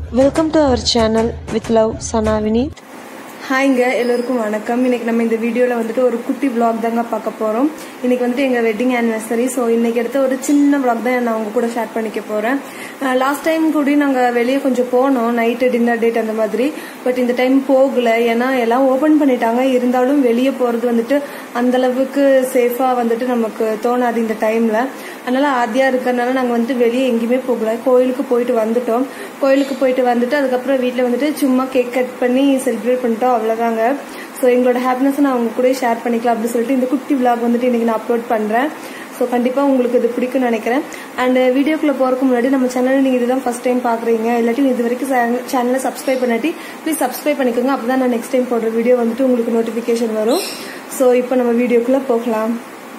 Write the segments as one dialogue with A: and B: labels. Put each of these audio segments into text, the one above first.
A: Welcome to our channel with love Sanavini
B: ஹாய்ங்க எல்லோருக்கும் வணக்கம் இன்னைக்கு நம்ம இந்த வீடியோவில் வந்துட்டு ஒரு குட்டி vlog தாங்க பார்க்க போகிறோம் இன்னைக்கு வந்துட்டு எங்கள் வெட்டிங் ஆனிவர்சரி ஸோ இன்னைக்கு எடுத்த ஒரு சின்ன vlog தான் நான் உங்க கூட ஷேர் பண்ணிக்க போகிறேன் லாஸ்ட் டைம் கூட நாங்கள் வெளியே கொஞ்சம் போனோம் நைட்டு டின்னர் டேட் அந்த மாதிரி பட் இந்த டைம் போகல ஏன்னா எல்லாம் ஓப்பன் பண்ணிட்டாங்க இருந்தாலும் வெளியே போகிறது வந்துட்டு அந்த அளவுக்கு சேஃபாக வந்துட்டு நமக்கு தோணாது இந்த டைமில் அதனால ஆதியா இருக்கிறனால நாங்கள் வந்துட்டு வெளியே எங்கேயுமே போகல கோயிலுக்கு போயிட்டு வந்துட்டோம் கோயிலுக்கு போயிட்டு வந்துட்டு அதுக்கப்புறம் வீட்டில் வந்துட்டு சும்மா கேக் கட் பண்ணி செலிப்ரேட் பண்ணிட்டோம் அவ்வளோதாங்க ஸோ எங்களோட ஹாப்பினஸ் நான் அவங்க கூட ஷேர் பண்ணிக்கலாம் அப்படின்னு சொல்லிட்டு இந்த குட்டி vlog வந்துட்டு இன்னைக்கு நான் அப்லோட் பண்ணுறேன் ஸோ கண்டிப்பாக உங்களுக்கு இது பிடிக்கும்னு நினைக்கிறேன் அண்ட் வீடியோக்குள்ளே போகிறதுக்கு முன்னாடி நம்ம சேனல் நீங்கள் இதுதான் ஃபஸ்ட் டைம் பார்க்குறீங்க இல்லாட்டி இது வரைக்கும் சேனலை சப்ஸ்கிரைப் பண்ணாட்டி ப்ளீஸ் சப்ஸ்கிரைப் பண்ணிக்கோங்க அப்போ தான் நான் நெக்ஸ்ட் டைம் போடுற வீடியோ வந்துட்டு உங்களுக்கு நோட்டிஃபிகேஷன் வரும் ஸோ இப்போ நம்ம வீடியோக்குள்ளே போகலாம்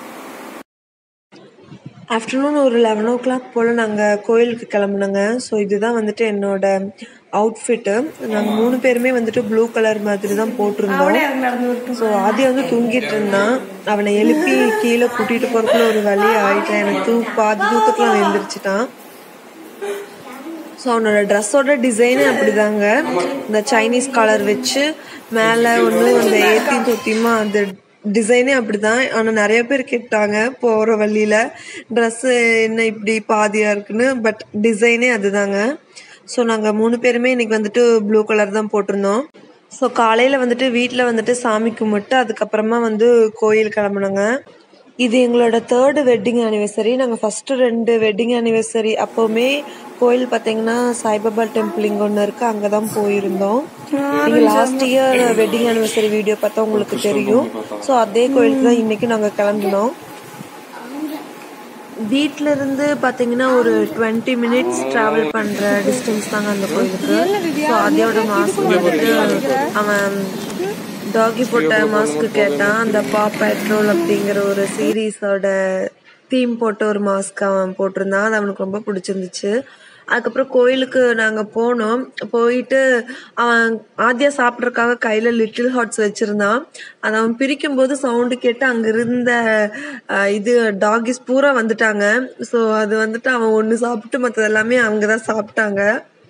A: ஆஃப்டர்நூன் ஒரு லெவன் ஓ கிளாக் போல் நாங்கள் கோயிலுக்கு கிளம்புனோங்க ஸோ இதுதான் வந்துட்டு என்னோட அவுட்ஃபிட்டு நாங்கள் மூணு பேருமே வந்துட்டு ப்ளூ கலர் மாதிரி தான் போட்டிருந்தோம்
B: நடந்து வரட்டும்
A: ஸோ ஆதி வந்து தூங்கிட்டு இருந்தான் அவனை எழுப்பி கீழே கூட்டிகிட்டு போகிறதுக்குள்ள ஒரு வழி ஆயிட்டான் எனக்கு தூ பாதி தூக்கத்தில் அவன் எழுந்திரிச்சிட்டான் ஸோ அவனோட ட்ரெஸ்ஸோட டிசைனே அப்படிதாங்க இந்த சைனீஸ் கலர் வச்சு மேலே ஒன்று அந்த ஏத்தி தொத்தியுமா அந்த டிசைனே அப்படிதான் ஆனால் நிறைய பேர் கேட்டாங்க போகிற வழியில் ட்ரெஸ்ஸு என்ன இப்படி பாதியாக இருக்குன்னு பட் டிசைனே அதுதாங்க ஸோ நாங்கள் மூணு பேருமே இன்னைக்கு வந்துட்டு ப்ளூ கலர் தான் போட்டிருந்தோம் ஸோ காலையில் வந்துட்டு வீட்டில் வந்துட்டு சாமி கும்பிட்டு அதுக்கப்புறமா வந்து கோயில் கிளம்புனோங்க இது எங்களோட தேர்டு வெட்டிங் ஆனிவர்சரி நாங்கள் ஃபஸ்ட்டு ரெண்டு வெட்டிங் ஆனிவர்சரி அப்போவுமே கோயில் பார்த்தீங்கன்னா சாய்பாபா டெம்பிள் இங்கே ஒன்று இருக்குது அங்கே தான் போயிருந்தோம் நீங்கள் last year wedding anniversary video பார்த்தா உங்களுக்கு தெரியும் ஸோ அதே கோயிலுக்கு தான் இன்றைக்கி நாங்கள் கிளம்பினோம் வீட்டில இருந்து பார்த்தீங்கன்னா ஒரு டுவெண்ட்டி மினிட்ஸ் ட்ராவல் பண்ணுற டிஸ்டன்ஸ் தாங்க அந்த கோயிலுக்கு ஸோ அதோட மாஸ்க் வந்துட்டு அவன் டாகி போட்ட மாஸ்க் கேட்டான் அந்த பா பெட்ரோல் அப்படிங்கிற ஒரு சீரீஸோட தீம் போட்ட ஒரு மாஸ்க் அவன் போட்டிருந்தான் அது அவனுக்கு ரொம்ப பிடிச்சிருந்துச்சு அதுக்கப்புறம் கோயிலுக்கு நாங்கள் போனோம் போயிட்டு அவன் ஆதியா சாப்பிட்றதுக்காக கையில் லிட்டில் ஹாட்ஸ் வச்சுருந்தான் அதை அவன் பிரிக்கும் போது சவுண்டு கேட்டு அங்கே இருந்த அஹ், இது டாகிஸ் பூரா வந்துட்டாங்க ஸோ அது வந்துட்டு அவன் ஒன்று சாப்பிட்டு மற்றது எல்லாமே அவங்க தான் சாப்பிட்டாங்க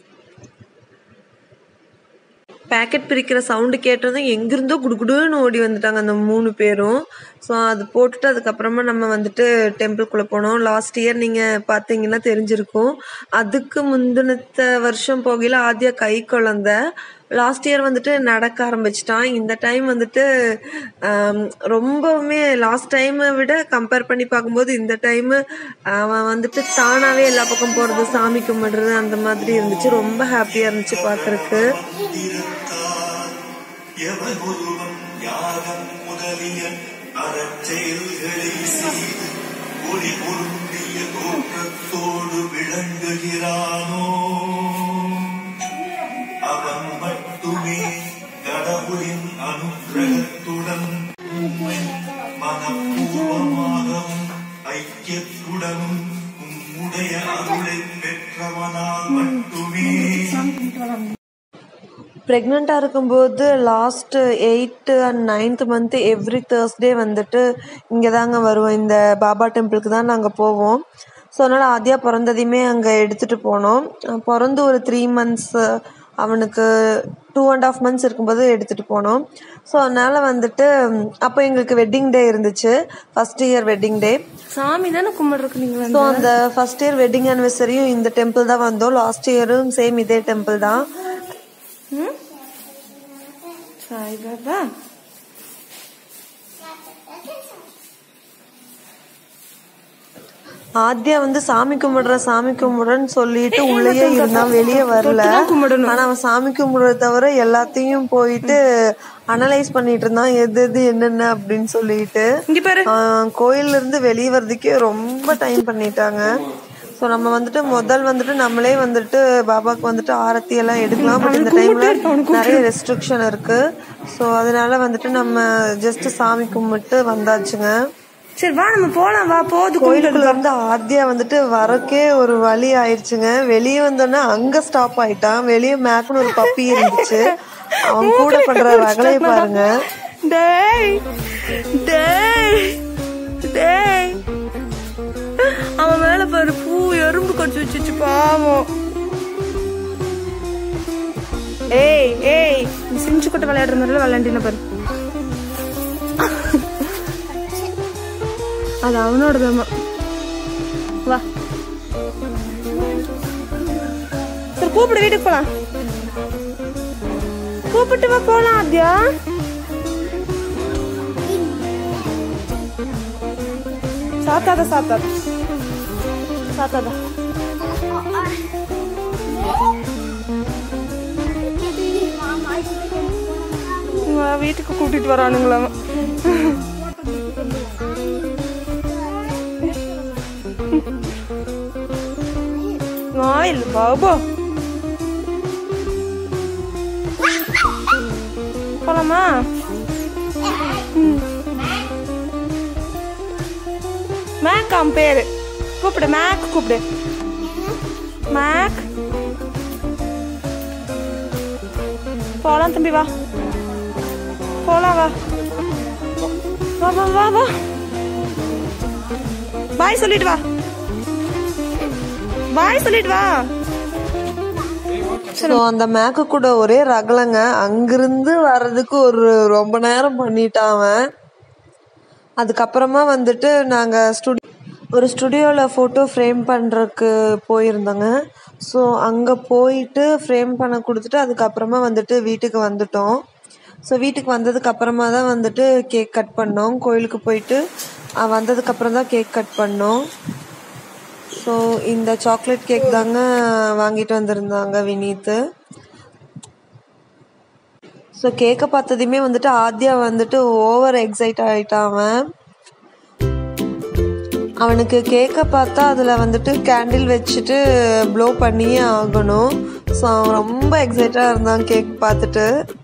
A: பேக்கெட் பிரிக்கிற சவுண்டு கேட்டதும் எங்கிருந்தோ குடுகுடுன்னு ஓடி வந்துட்டாங்க அந்த மூணு பேரும் ஸோ அது போட்டுட்டு அதுக்கப்புறமா நம்ம வந்துட்டு டெம்பிள்குள்ளே போனோம் லாஸ்ட் இயர் நீங்கள் பார்த்தீங்கன்னா தெரிஞ்சிருக்கும் அதுக்கு முந்தினத்த வருஷம் போகையில் ஆதியா கை குழந்த லாஸ்ட் இயர் வந்துட்டு நடக்க ஆரம்பிச்சிட்டான் இந்த டைம் வந்துட்டு ஆம், ரொம்பவுமே லாஸ்ட் டைமை விட கம்பேர் பண்ணி பார்க்கும்போது இந்த டைமு அவன் வந்துட்டு தானாகவே எல்லா பக்கம் போகிறது சாமி கும்பிடுறது அந்த மாதிரி இருந்துச்சு ரொம்ப ஹாப்பியாக இருந்துச்சு பார்க்கறக்கு
C: எவன் ஒருவன் யாகம் முதலிய அறச்செயல்களை செய்து ஒளி பொருந்திய தோற்றத்தோடு விளங்குகிறானோ அவன் மட்டுமே கடவுளின் அனுகிரகத்துடன் உண்மை மனப்பூர்வமாகவும் ஐக்கியத்துடனும் உம்முடைய அருளை பெற்றவனால் மட்டுமே
A: ப்ரெக்னெண்ட்டாக இருக்கும்போது last eighth and ninth month every Thursday வந்துட்டு இங்கே தாங்க வருவோம் இந்த பாபா டெம்பிளுக்கு தான் நாங்கள் போவோம் ஸோ அதனால் ஆதியா பிறந்ததையுமே அங்கே எடுத்துகிட்டு போனோம் அஹ் பிறந்து ஒரு த்ரீ மந்த்ஸ் அவனுக்கு டூ அண்ட் ஆஃப் மந்த்ஸ் இருக்கும்போது எடுத்துகிட்டு போனோம் ஸோ அதனால் வந்துட்டு ம், அப்போ எங்களுக்கு வெட்டிங் டே இருந்துச்சு ஃபஸ்ட் இயர் வெட்டிங் டே
B: சாமி தானே கும்பிட்றதுக்கு நீங்கள்
A: ஸோ அந்த ஃபர்ஸ்ட் இயர் வெட்டிங் ஆனிவர்சரியும் இந்த டெம்பிள் தான் வந்தோம் லாஸ்ட் இயரும் சேம் இதே டெம்பிள் தான்
B: ம் சாய்பாபா
A: ஆத்யா வந்து சாமி கும்பிடுற சாமி கும்பிடுறன்னு சொல்லிட்டு உள்ளேயே இருந்தான் வெளியே வரல ஆனா அவன் சாமி கும்பிடுறத தவிர எல்லாத்தையும் போயிட்டு அனலைஸ் பண்ணிட்டு இருந்தான் எது எது என்னென்ன அப்படின்னு சொல்லிட்டு
B: இங்க பாரு
A: ஆஹ் கோயில்ல இருந்து வெளியே வர்றதுக்கே ரொம்ப டைம் பண்ணிட்டாங்க ஸோ நம்ம வந்துட்டு முதல் வந்துட்டு நம்மளே வந்துட்டு பாபாக்கு வந்துட்டு ஆரத்தி எல்லாம் எடுக்கலாம் பட் இந்த டைம்ல நிறைய ரெஸ்ட்ரிக்ஷன் இருக்கு ஸோ அதனால வந்துட்டு நம்ம ஜஸ்ட் சாமி கும்பிட்டு வந்தாச்சுங்க
B: சரி வா நம்ம போலாம் வா போது
A: கோயிலுக்குள்ள இருந்து ஆத்யா வந்துட்டு வரக்கே ஒரு வழி ஆயிடுச்சுங்க வெளியே வந்தோன்னா அங்க ஸ்டாப் ஆயிட்டான் வெளியே மேக்னு ஒரு பப்பி இருந்துச்சு அவன் கூட பண்ற ரகலைய பாருங்க
B: டேய் டேய் டேய் அவன் மேல பாரு பூ எறும்பு கடிச்சு வச்சுச்சு பாவம் ஏய் ஏய் நீ சிஞ்சு கொட்டை விளையாடுற மாதிரிலாம் விளையாண்டின பாரு அது அவனோடதாம்மா வா சரி கூப்பிடு வீட்டுக்கு போலாம் கூப்பிட்டு வா போலாம் ஆத்யா சாத்தாத சாத்தாத சாத்தாத வா, வீட்டுக்கு கூட்டிட்டு வரானுங்களாம் வாயில் பாபா போலாமா ம். மேக் அவன் பேரு கூப்பிடு மேக் கூப்பிடு மேக் போலாம் தம்பி வா போலாம் வா வா வா வா வா பாய் சொல்லிட்டு வா பாய் சொல்லிட்டு வா
A: ஸோ அந்த மேக்கு கூட ஒரே ரகலங்க அங்கிருந்து வர்றதுக்கு ஒரு ரொம்ப நேரம் பண்ணிட்டான் அவன் அதுக்கப்புறமா வந்துட்டு நாங்கள் ஸ்டுடி ஒரு ஸ்டுடியோவில் ஃபோட்டோ ஃப்ரேம் பண்ணுறதுக்கு போயிருந்தோங்க ஸோ அங்கே போயிட்டு ஃப்ரேம் பண்ண கொடுத்துட்டு அதுக்கப்புறமா வந்துட்டு வீட்டுக்கு வந்துட்டோம் ஸோ வீட்டுக்கு வந்ததுக்கு அப்புறமா தான் வந்துட்டு கேக் கட் பண்ணோம் கோயிலுக்கு போயிட்டு அஹ் வந்ததுக்கப்புறம் தான் கேக் கட் பண்ணோம் ஸோ இந்த சாக்லேட் கேக் தாங்க வாங்கிட்டு வந்திருந்தாங்க வினீத்து ஸோ கேக்கை பார்த்ததுமே வந்துட்டு ஆத்யா வந்துட்டு ஓவர் எக்ஸைட் ஆயிட்டான் அவன் அவனுக்கு கேக்கை பார்த்தா அதில் வந்துட்டு கேண்டில் வச்சுட்டு ப்ளோ பண்ணியே ஆகணும் ஸோ அவன் ரொம்ப எக்ஸைட்டாக இருந்தான் கேக் பார்த்துட்டு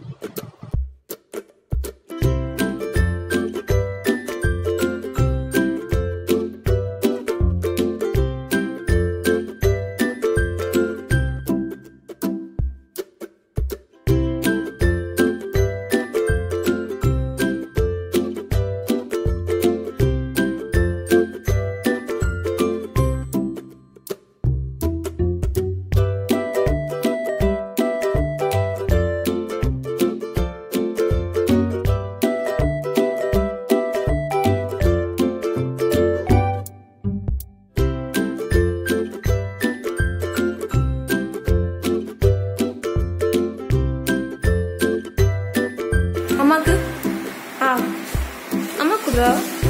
B: அம்மாக்கு ஆ அம்மா குடுறா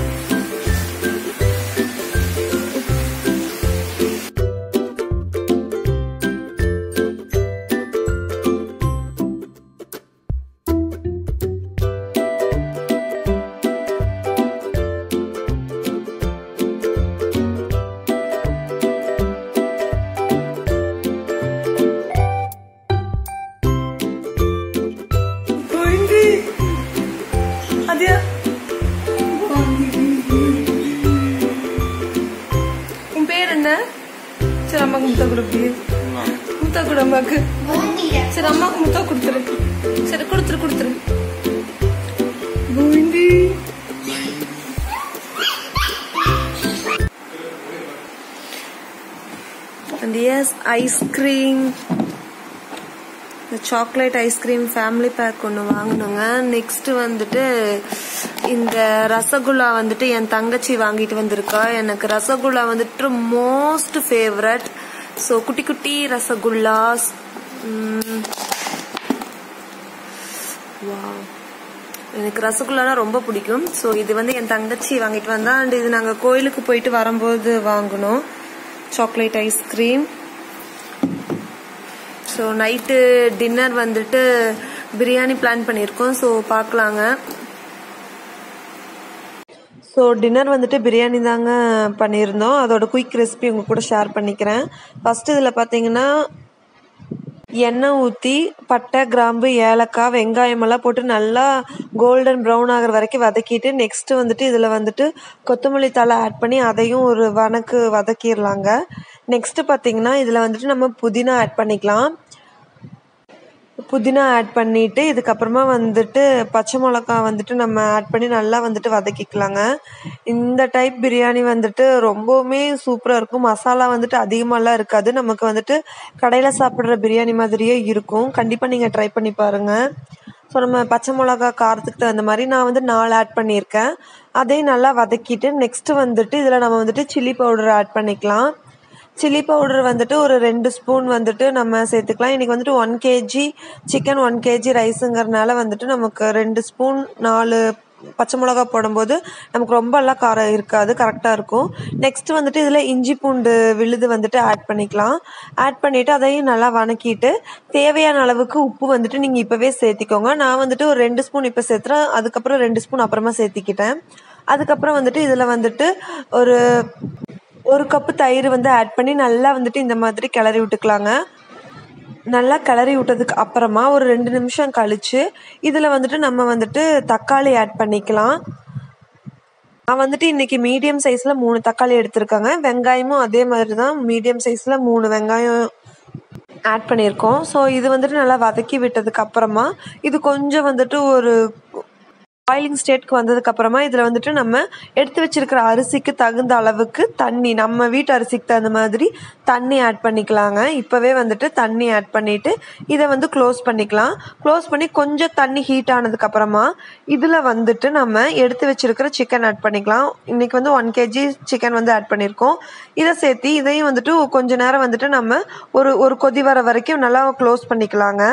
B: அதியா உன் பேர் என்ன சரி அம்மாக்கு முத்தா கொடுப்பி முத்தா கொடு அம்மாக்கு சரி அம்மாக்கு முத்தா கொடுத்துரு சரி கொடுத்துரு கொடுத்துரு பூந்தி
A: அண்ட் எஸ் ice cream chocolate ice cream family pack ஒன்று வாங்கினோங்க நெக்ஸ்ட் வந்துட்டு இந்த ரசகுல்லா வந்துட்டு என் தங்கச்சி வாங்கிட்டு வந்திருக்கா எனக்கு ரசகுல்லா வந்துட்டு மோஸ்ட் ஃபேவரட் ஸோ குட்டி குட்டி ரசகுல்லாஸ் உம், wow. எனக்கு ரசகுல்லானா ரொம்ப பிடிக்கும் ஸோ இது வந்து என் தங்கச்சி வாங்கிட்டு வந்தா அண்ட் இது நாங்கள் கோயிலுக்கு போயிட்டு வரும்போது வாங்கினோம் chocolate ice cream so night dinner வந்துட்டு பிரியாணி பிளான் பண்ணியிருக்கோம் ஸோ பார்க்கலாங்க ஸோ டின்னர் வந்துட்டு பிரியாணி தாங்க பண்ணியிருந்தோம் அதோட குயிக் ரெசிபி உங்க கூட ஷேர் பண்ணிக்கிறேன் ஃபர்ஸ்ட் இதில் பார்த்தீங்கன்னா எண்ணெய் ஊற்றி பட்டை கிராம்பு ஏலக்காய் வெங்காயம் எல்லாம் போட்டு நல்லா கோல்டன் ப்ரௌன் ஆகிற வரைக்கும் வதக்கிட்டு நெக்ஸ்ட் வந்துட்டு இதில் வந்துட்டு கொத்தமல்லி தழை ஆட் பண்ணி அதையும் ஒரு வதக்கு வதக்கிடலாங்க நெக்ஸ்ட் பார்த்தீங்கன்னா இதில் வந்துட்டு நம்ம புதினா ஆட் பண்ணிக்கலாம் புதினா ஆட் பண்ணிட்டு இதுக்கப்புறமா வந்துட்டு பச்சை மிளகா வந்துட்டு நம்ம ஆட் பண்ணி நல்லா வந்துட்டு வதக்கிக்கலாங்க இந்த டைப் பிரியாணி வந்துட்டு ரொம்பவுமே சூப்பராக இருக்கும் மசாலா வந்துட்டு அதிகமாகலாம் இருக்காது நமக்கு வந்துட்டு கடையில் சாப்பிட்ற பிரியாணி மாதிரியே இருக்கும் கண்டிப்பாக நீங்கள் ட்ரை பண்ணி பாருங்கள் ஸோ நம்ம பச்சை மிளகா காரத்துக்கு தகுந்த மாதிரி நான் வந்து நாலு ஆட் பண்ணியிருக்கேன் அதையும் நல்லா வதக்கிட்டு நெக்ஸ்ட்டு வந்துட்டு இதில் நம்ம வந்துட்டு சில்லி பவுடர் ஆட் பண்ணிக்கலாம் சில்லி பவுடர் வந்துட்டு ஒரு ரெண்டு ஸ்பூன் வந்துட்டு நம்ம சேர்த்துக்கலாம் இன்றைக்கி வந்துட்டு one KG chicken one KG ரைஸுங்கிறனால வந்துட்டு நமக்கு ரெண்டு ஸ்பூன் நாலு பச்சை மிளகா போடும்போது நமக்கு ரொம்ப எல்லாம் காரம் இருக்காது கரெக்டாக இருக்கும் நெக்ஸ்ட் வந்துட்டு இதில் இஞ்சி பூண்டு விழுது வந்துட்டு ஆட் பண்ணிக்கலாம் ஆட் பண்ணிவிட்டு அதையும் நல்லா வணக்கிட்டு தேவையான அளவுக்கு உப்பு வந்துட்டு நீங்கள் இப்போவே சேர்த்திக்கோங்க நான் வந்துட்டு ஒரு ரெண்டு ஸ்பூன் இப்போ சேர்த்துறேன் அதுக்கப்புறம் ரெண்டு ஸ்பூன் அப்புறமா சேர்த்திக்கிட்டேன் அதுக்கப்புறம் வந்துட்டு இதில் வந்துட்டு ஒரு ஒரு கப்பு தயிர் வந்து ஆட் பண்ணி நல்லா வந்துட்டு இந்த மாதிரி கிளறி விட்டுக்கலாங்க நல்லா கிளறி விட்டதுக்கு அப்புறமா ஒரு ரெண்டு நிமிஷம் கழிச்சு இதில் வந்துட்டு நம்ம வந்துட்டு தக்காளி ஆட் பண்ணிக்கலாம் நான் வந்துட்டு இன்னைக்கு மீடியம் சைஸில் மூணு தக்காளி எடுத்திருக்காங்க வெங்காயமும் அதே மாதிரி தான் மீடியம் சைஸில் மூணு வெங்காயம் ஆட் பண்ணியிருக்கோம் ஸோ இது வந்துட்டு நல்லா வதக்கி விட்டதுக்கு அப்புறமா இது கொஞ்சம் வந்துட்டு ஒரு பாயிலிங் ஸ்டேட்க்கு வந்ததுக்கு அப்புறமா இதில் வந்துட்டு நம்ம எடுத்து வச்சிருக்கிற அரிசிக்கு தகுந்த அளவுக்கு தண்ணி நம்ம வீட்டு அரிசிக்கு தகுந்த மாதிரி தண்ணி ஆட் பண்ணிக்கலாங்க இப்போவே வந்துட்டு தண்ணி ஆட் பண்ணிட்டு இதை வந்து க்ளோஸ் பண்ணிக்கலாம் க்ளோஸ் பண்ணி கொஞ்சம் தண்ணி ஹீட் ஆனதுக்கு அப்புறமா இதில் வந்துட்டு நம்ம எடுத்து வச்சிருக்கிற சிக்கன் ஆட் பண்ணிக்கலாம் இன்னைக்கு வந்து ஒன் கேஜி சிக்கன் வந்து ஆட் பண்ணியிருக்கோம் இதை சேர்த்து இதையும் வந்துட்டு கொஞ்ச நேரம் வந்துட்டு நம்ம ஒரு ஒரு கொதி வர வரைக்கும் நல்லா க்ளோஸ் பண்ணிக்கலாங்க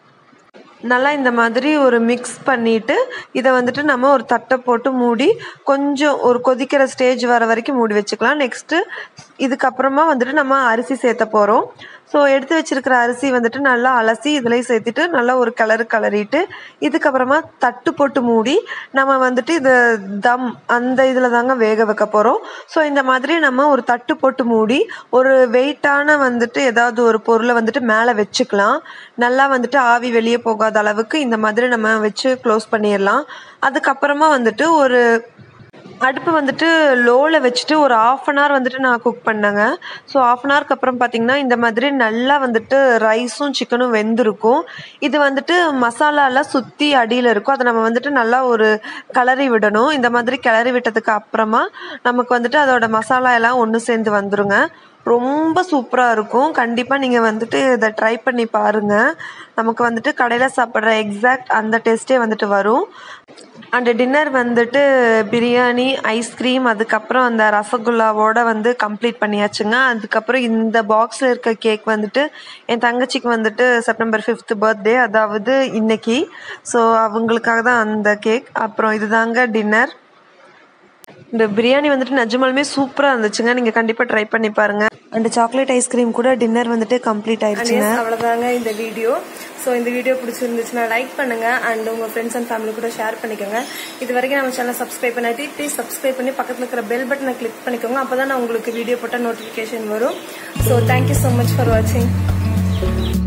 A: நல்லா இந்த மாதிரி ஒரு மிக்ஸ் பண்ணிட்டு இதை வந்துட்டு நம்ம ஒரு தட்டை போட்டு மூடி கொஞ்சம் ஒரு கொதிக்கிற ஸ்டேஜ் வர வரைக்கும் மூடி வச்சுக்கலாம் நெக்ஸ்ட்டு இதுக்கப்புறமா வந்துட்டு நம்ம அரிசி சேர்த்த போகிறோம் ஸோ எடுத்து வச்சிருக்கிற அரிசி வந்துட்டு நல்லா அலசி இதுலேயும் சேர்த்துட்டு நல்லா ஒரு கலரு கலரிட்டு இதுக்கப்புறமா தட்டு போட்டு மூடி நம்ம வந்துட்டு இது தம் அந்த இதில் தாங்க வேக வைக்க போகிறோம் ஸோ இந்த மாதிரி நம்ம ஒரு தட்டு போட்டு மூடி ஒரு வெயிட்டான வந்துட்டு ஏதாவது ஒரு பொருளை வந்துட்டு மேலே வச்சுக்கலாம் நல்லா வந்துட்டு ஆவி வெளியே போகாத அளவுக்கு இந்த மாதிரி நம்ம வச்சு க்ளோஸ் பண்ணிடலாம் அதுக்கப்புறமா வந்துட்டு ஒரு அடுப்பு வந்துட்டு லோவில் வச்சுட்டு ஒரு ஆஃப் அன் ஹவர் வந்துட்டு நான் குக் பண்ணேங்க ஸோ ஆஃப் அன் ஹவருக்கு அப்புறம் பார்த்தீங்கன்னா இந்த மாதிரி நல்லா வந்துட்டு ரைஸும் சிக்கனும் வெந்திருக்கும் இது வந்துட்டு மசாலாலாம் சுற்றி அடியில் இருக்கும் அதை நம்ம வந்துட்டு நல்லா ஒரு கிளறி விடணும் இந்த மாதிரி கிளறி விட்டதுக்கு அப்புறமா நமக்கு வந்துட்டு அதோட மசாலா எல்லாம் ஒன்று சேர்ந்து வந்துருங்க ரொம்ப சூப்பராக இருக்கும் கண்டிப்பாக நீங்கள் வந்துட்டு இதை ட்ரை பண்ணி பாருங்கள் நமக்கு வந்துட்டு கடையில் சாப்பிட்ற எக்ஸாக்ட் அந்த டேஸ்ட்டே வந்துட்டு வரும் அண்ட் டின்னர் வந்துட்டு பிரியாணி ஐஸ்கிரீம் அதுக்கப்புறம் அந்த ரசகுல்லாவோட வந்து கம்ப்ளீட் பண்ணியாச்சுங்க அதுக்கப்புறம் இந்த பாக்ஸில் இருக்க கேக் வந்துட்டு என் தங்கச்சிக்கு வந்துட்டு செப்டம்பர் ஃபிஃப்த் பர்த்டே அதாவது இன்னைக்கு ஸோ அவங்களுக்காக தான் அந்த கேக் அப்புறம் இதுதாங்க டின்னர் இந்த பிரியாணி வந்துட்டு நிஜமாலுமே சூப்பராக இருந்துச்சுங்க நீங்கள் கண்டிப்பாக ட்ரை பண்ணி பாருங்க அண்ட் சாக்லேட் ஐஸ்கிரீம் கூட டின்னர் வந்துட்டு கம்ப்ளீட் ஆயிடுச்சுங்க
B: yes, அவ்வளவுதாங்க இந்த வீடியோ ஸோ இந்த வீடியோ பிடிச்சிருந்துச்சுன்னா லைக் பண்ணுங்க அண்ட் உங்க ஃப்ரெண்ட்ஸ் அண்ட் ஃபேமிலி கூட ஷேர் பண்ணிக்கோங்க இது வரைக்கும் நம்ம சேனல் சப்ஸ்கிரைப் பண்ணாட்டி ப்ளீஸ் சப்ஸ்கிரைப் பண்ணி பக்கத்தில் இருக்கிற பெல் பட்டனை கிளிக் பண்ணிக்கோங்க அப்பதான் நான் உங்களுக்கு வீடியோ போட்டால் நோட்டிஃபிகேஷன் வரும் so thank you so much for வாட்சிங்